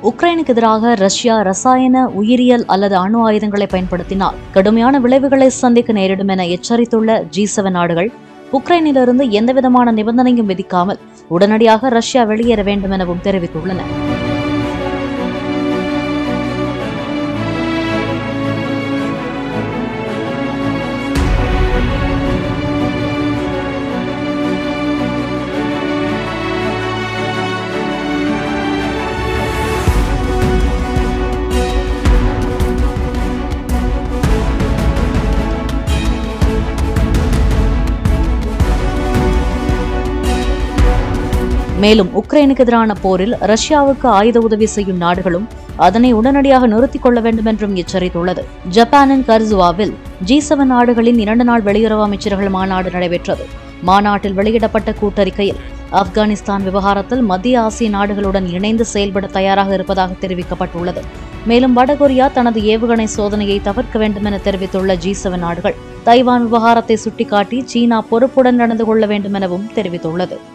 உக்ரைனுக்கு எதிராக ரஷ்யா ரசாயன உயிரியல் அல்லது அணு ஆயுதங்களை பயன்படுத்தினால் கடுமையான விளைவுகளை சந்திக்க நேரிடும் என எச்சரித்துள்ள ஜி செவன் நாடுகள் உக்ரைனிலிருந்து எந்தவிதமான நிபந்தனையும் விதிக்காமல் உடனடியாக ரஷ்யா வெளியேற வேண்டும் எனவும் தெரிவித்துள்ளன மேலும் உக்ரைனுக்கு எதிரான போரில் ரஷ்யாவுக்கு ஆயுத உதவி செய்யும் நாடுகளும் அதனை உடனடியாக நிறுத்திக் கொள்ள வேண்டும் என்றும் எச்சரித்துள்ளது ஜப்பானின் கர்சுவாவில் ஜி செவன் நாடுகளின் இரண்டு நாள் வெளியுறவு அமைச்சர்கள் மாநாடு நடைபெற்றது மாநாட்டில் வெளியிடப்பட்ட கூட்டறிக்கையில் ஆப்கானிஸ்தான் விவகாரத்தில் மத்திய ஆசிய நாடுகளுடன் இணைந்து செயல்பட தயாராக இருப்பதாக தெரிவிக்கப்பட்டுள்ளது மேலும் வடகொரியா தனது ஏவுகணை சோதனையை தவிர்க்க வேண்டும் என தெரிவித்துள்ள ஜி செவன் நாடுகள் தைவான் விவகாரத்தை சுட்டிக்காட்டி சீனா பொறுப்புடன் நடந்து கொள்ள வேண்டும் எனவும் தெரிவித்துள்ளது